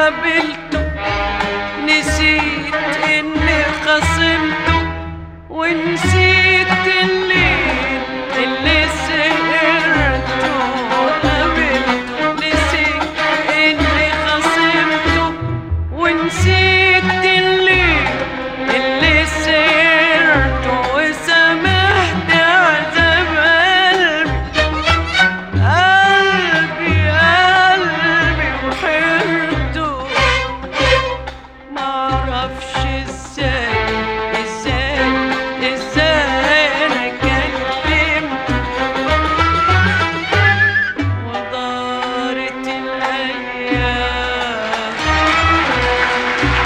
قابلته نسيت اني خصمته ونسيت الليل اللي سهرته قابلته نسيت اني خصمته ونسيت الليل اللي سهرته وسامحت عذاب قلبي قلبي قلبي وحيرته معرفش ازاي ازاي ازاي انا كلمت ودارت الايام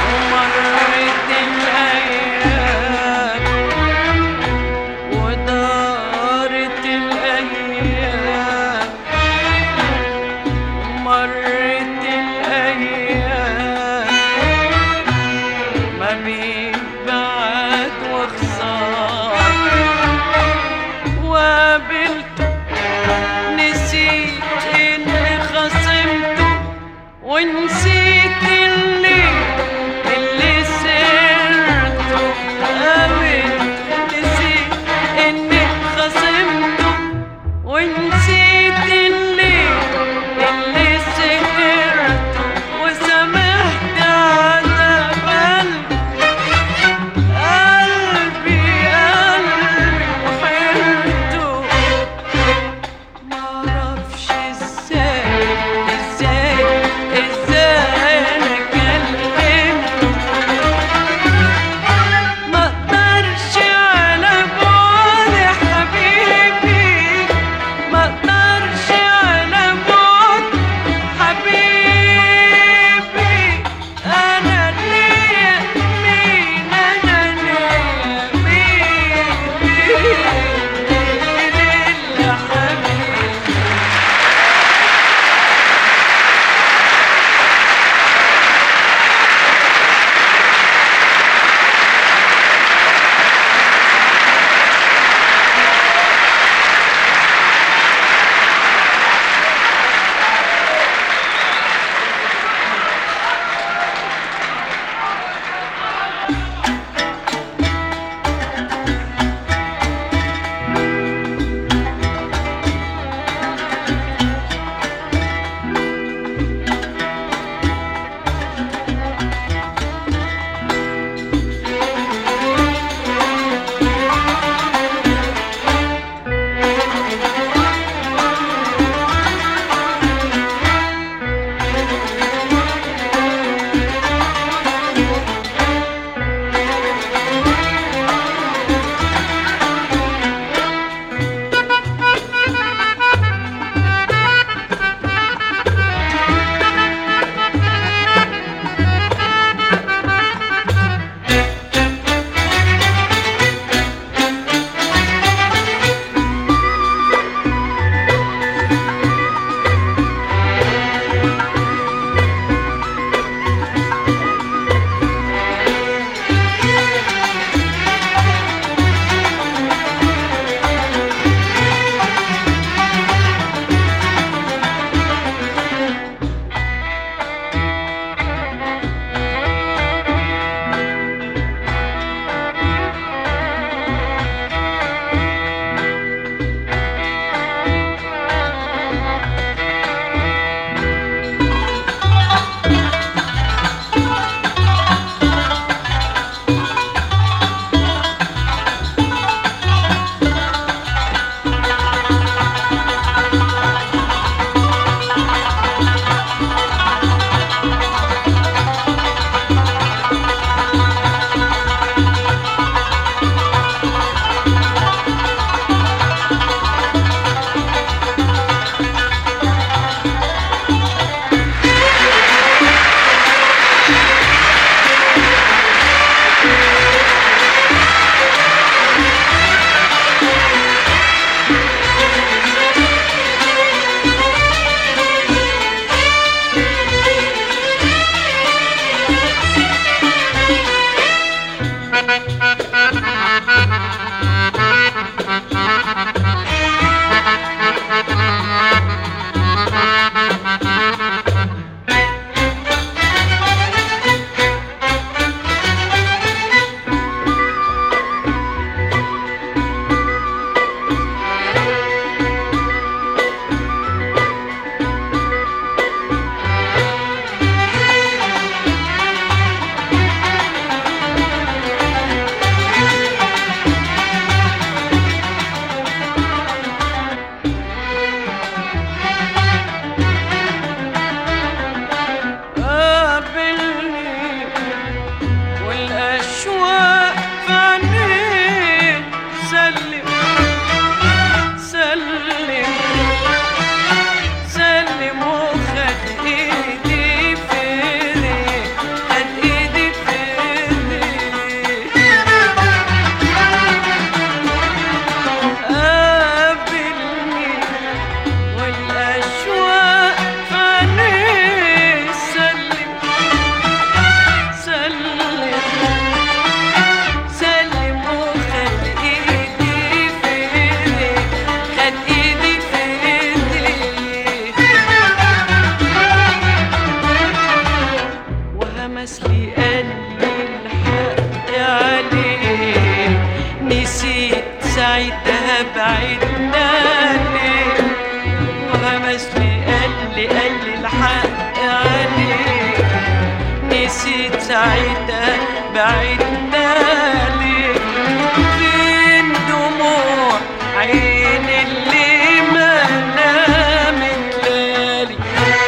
وهمس لي قلبي الحق عليه نسيت ساعتها بعدنا ليه وهمس لي قلبي قلبي الحق عليه نسيت ساعتها بعدنا ليه فين دموع عين اللي ما نامت ليالي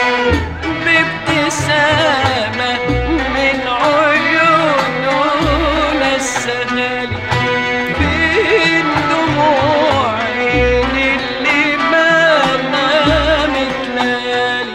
بابتسامة من عيونه نسهالي فين دموع عين اللي ما نامت ليالي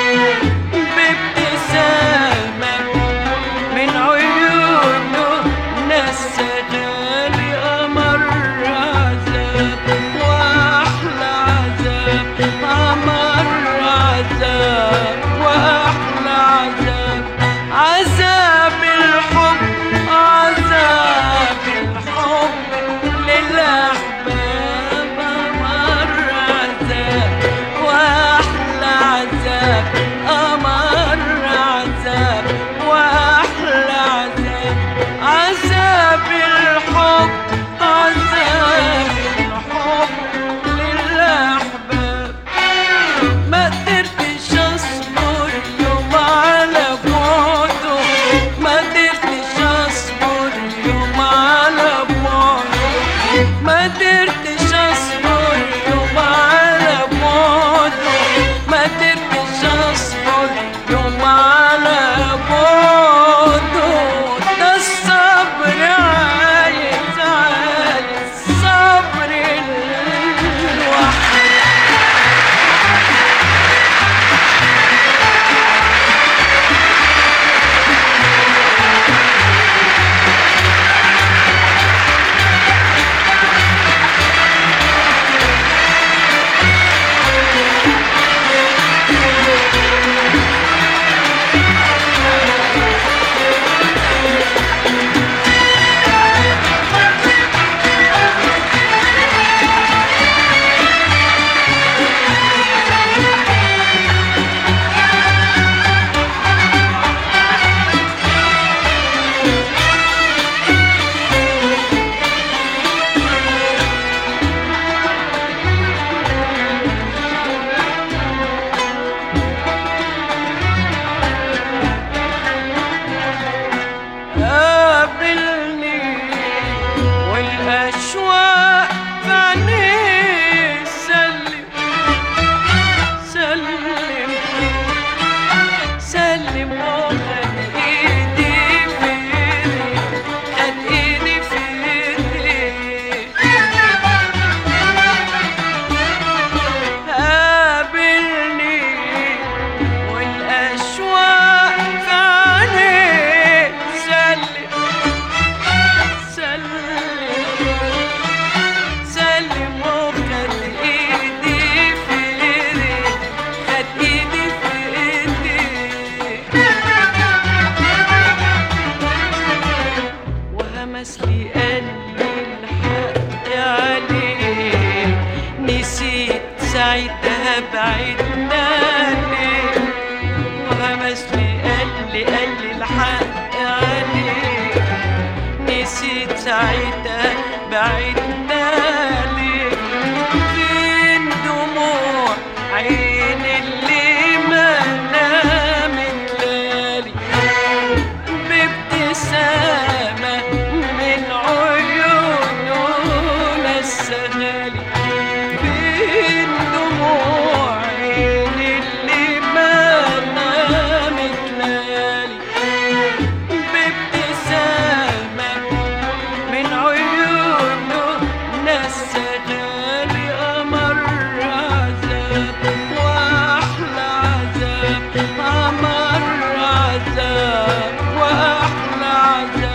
بابتسامة من عيونه نسهالي أمر عذاب وأحلى عذاب أمر عذاب وأحلى عذاب عذاب الحب عذاب الحب للأحباب أمر عذاب وأحلى عذاب أمر عذاب وأحلى عذاب عذاب الحب عذاب الحب للأحباب ما قدرتش اصبر يوم على بعده ما قدرتش اصبر يوم على بعده ما قدرتش اصبر يوم على بعده ما قدرتش اصبر يوم على بعده ده الصبر عايز عايز صبر الوحيد قابلني والأشواق في عينيه سلم سلم سلم وخد ايدي في ايدي خد ايدي في ايدي قابلني والأشواق في عينيه سلم سلم سلم وخد ايدي في ايدي خد ايدي في ايدي وهمس لي قلبي الحق عليه نسيت ساعتها بعدنا ليه وهمس لي قلبي قلبي الحق عليه نسيت ساعتها بعدنا ليه فين دموع عين اللي ما نامت ليالي بابتسامة من عيونه نسهالي فين دموع عين اللي ما نامت ليالي بابتسامة من عيونه نسهالي أمر عذاب وأحلى عذاب أمر عذاب وأحلى عذاب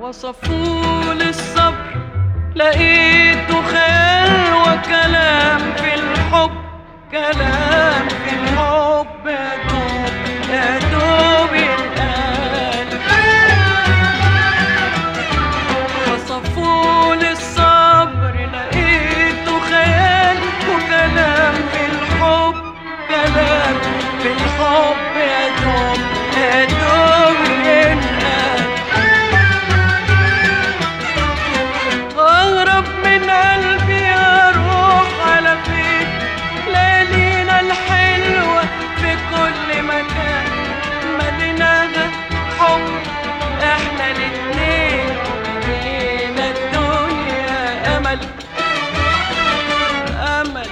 وصفوا للصبر لقيته خيال وكلام في الحب كلام في الحب يا دوب يا دوب ينقال وصفوا للصبر لقيته خيال وكلام في الحب كلام في الحب يا دوب يا دوب ينقال أغرب من قلبي أروح على فين ليالينا الحلوة في كل مكان مدينة حب احنا الاتنين مدينة الدنيا أمل أمل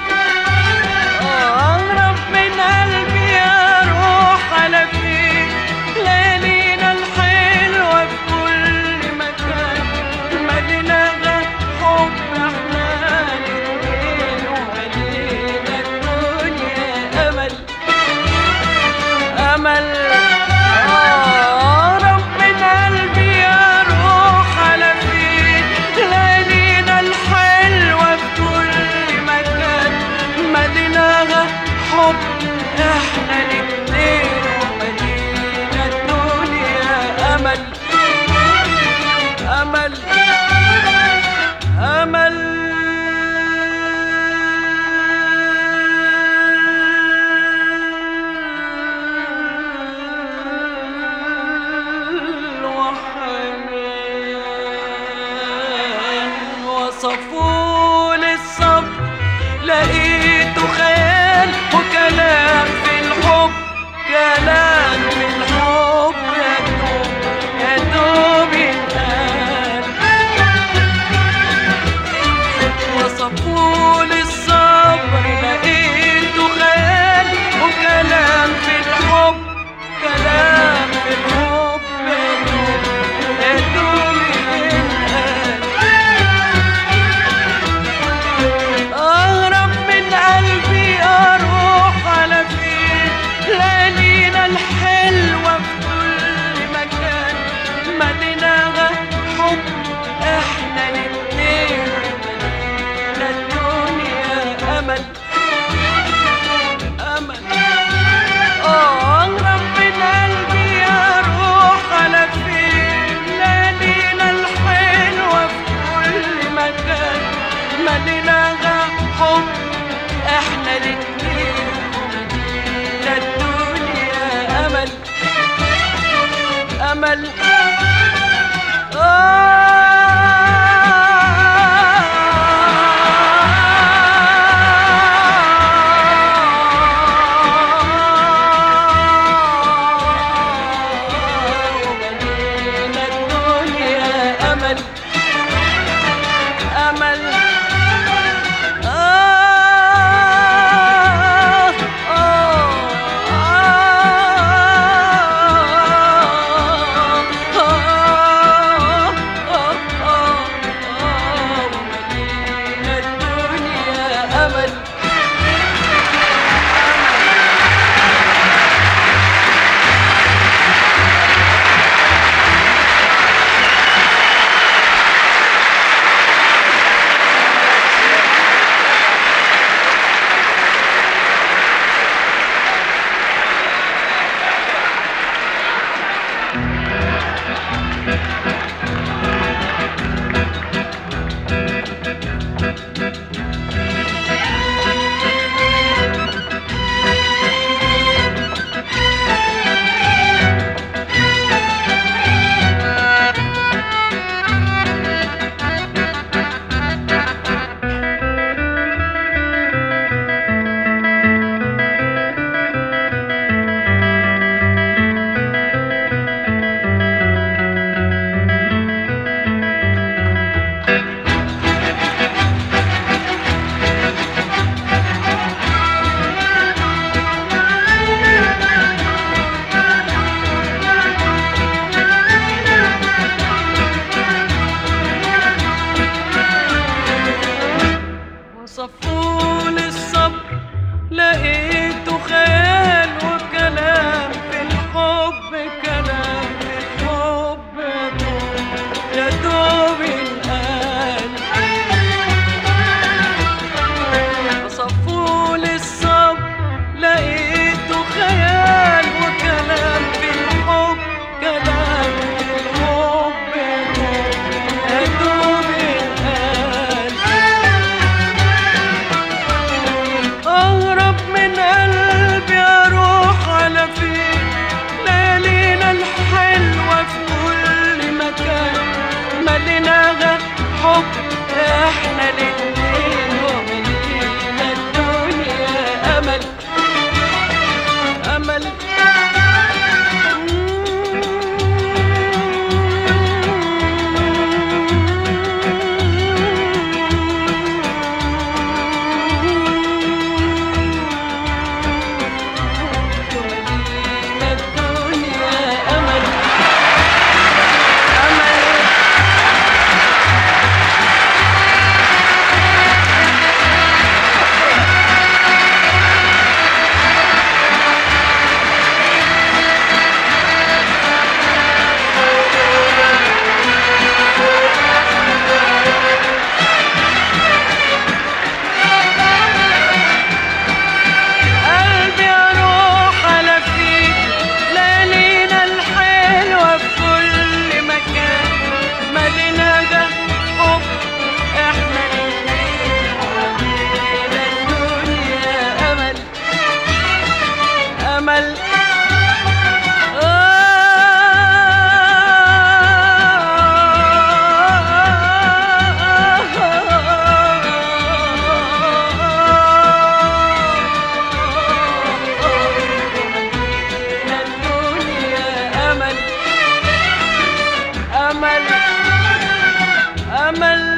أغرب من قلبي أروح على فين ليالينا الحلوة في كل مكان مدينة حب احنا الاتنين ومدينة الدنيا أمل أمل أقرب من قلبي أروح على فين ليالينا الحلوة في كل مكان مدينة حب احنا الاتنين ومدينة الدنيا أمل أمل أمل وحنان وصفوا للصبر لقيته خيال وكلام في الحب كلام في الحب يا دوب يا دوب ينقال وصفوا للصبر لقيته خيال وكلام في الحب كلام في الحب يا دوب يا دوب ينقال أغرب من مليناها حب احنا الاتنين وملينا الدنيا امل امل وملينا الدنيا امل امل قلبي اروح على فيك ليالينا الحلوه في كل مكان مدينة حب احنا الاتنين ومدينة الدنيا امل امل الدنيا امل امل امل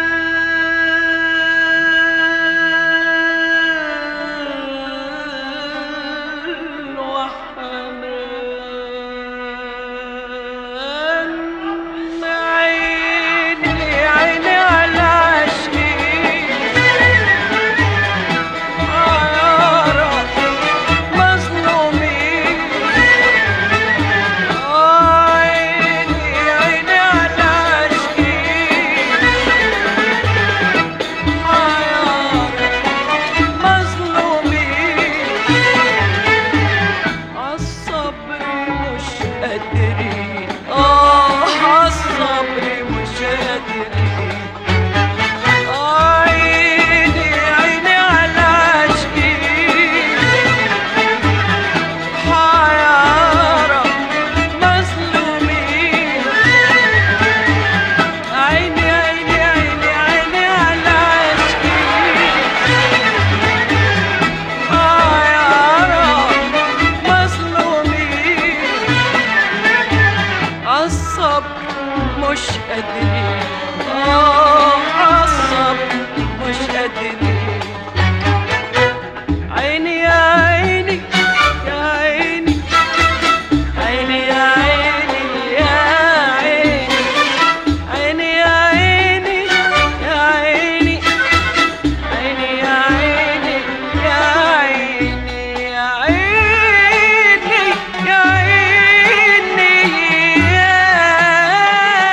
وحنان عيني عيني على عشقي عيارة مظلومين عيني عيني على عشقي عيارة مظلومين عالصبر مش قادرين اه عالصبر مش قادرين عيني عيني على عشقي حيارة مظلومين عيني عيني عيني عيني على عشقي حيارة مظلومين عالصبر مش قادرين اه عالصبر مش قادرين عيني يا عيني يا عيني عيني يا عيني يا عيني عيني يا عيني يا عيني عيني يا عيني يا عيني يا عيني يا عيني يا عيني يا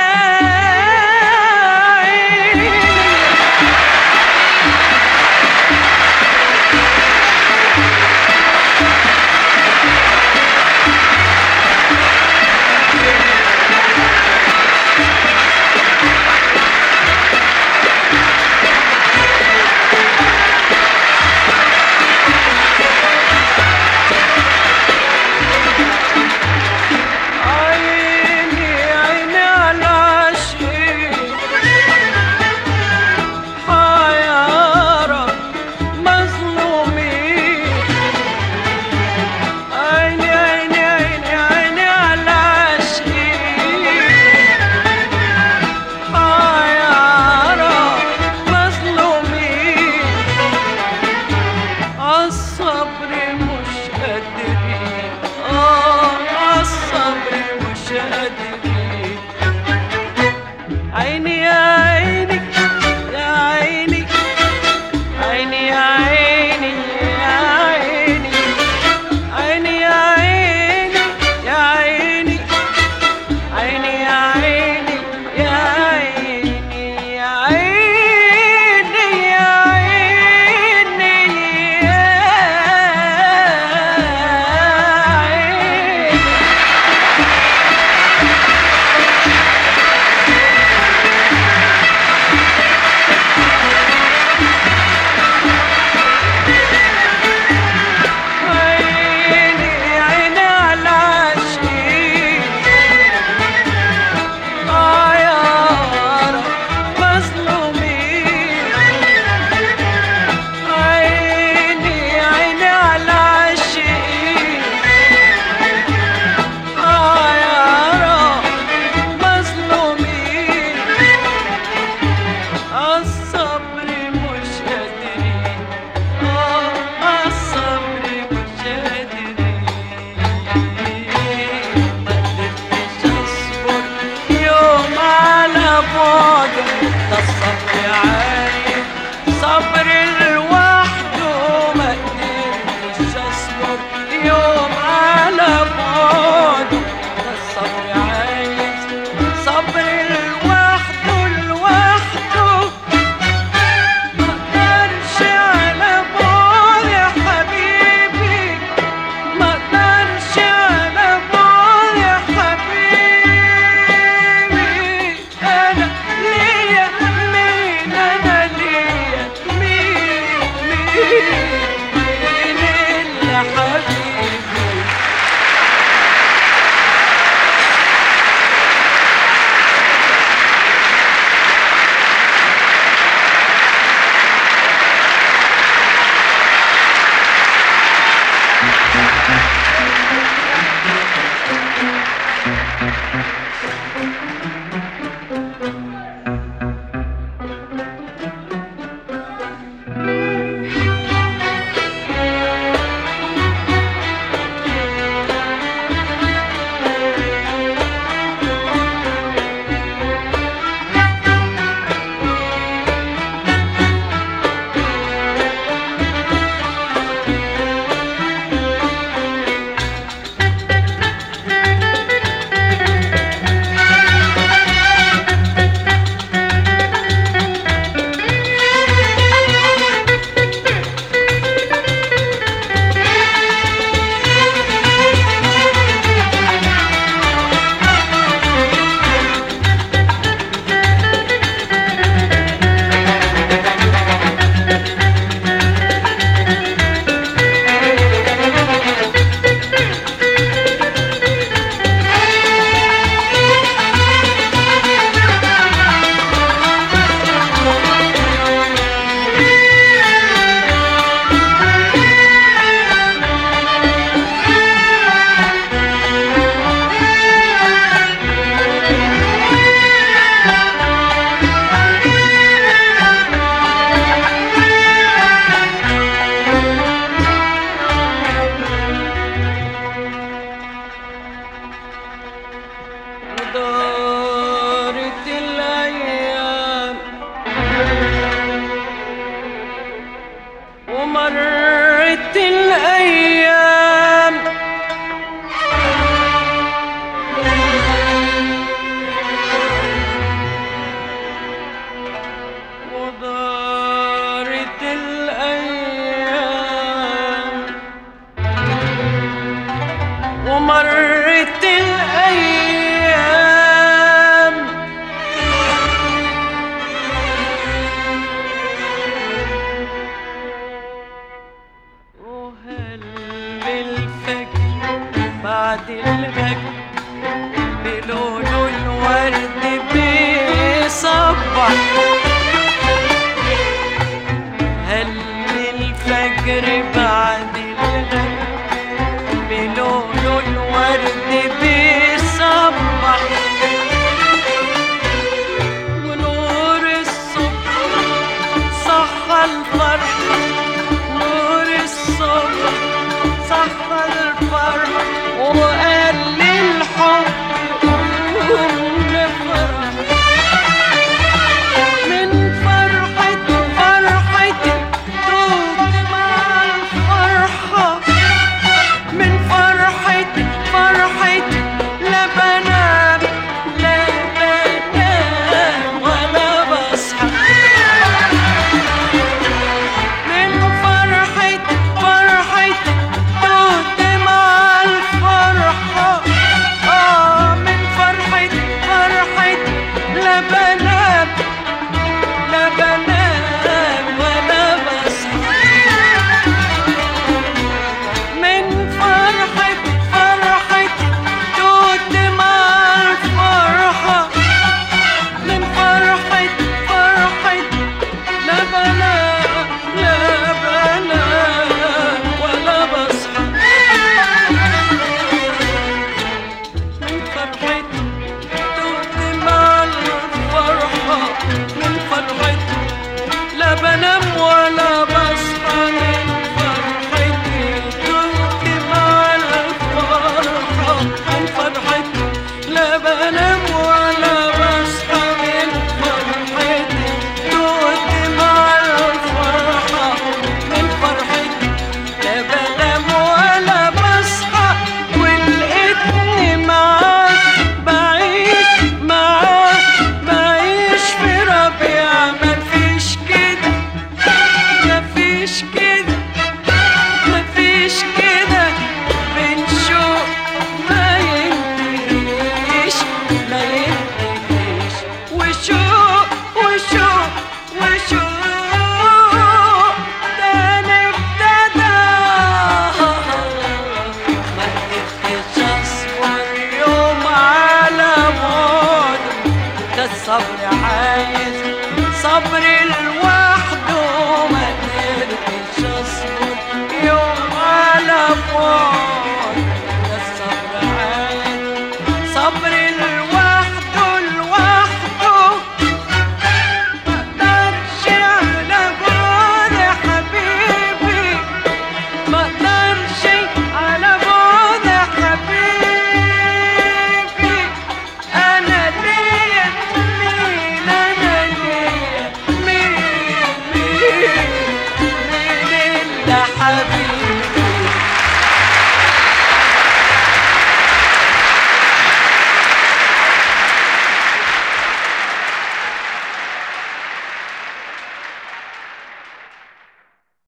صبر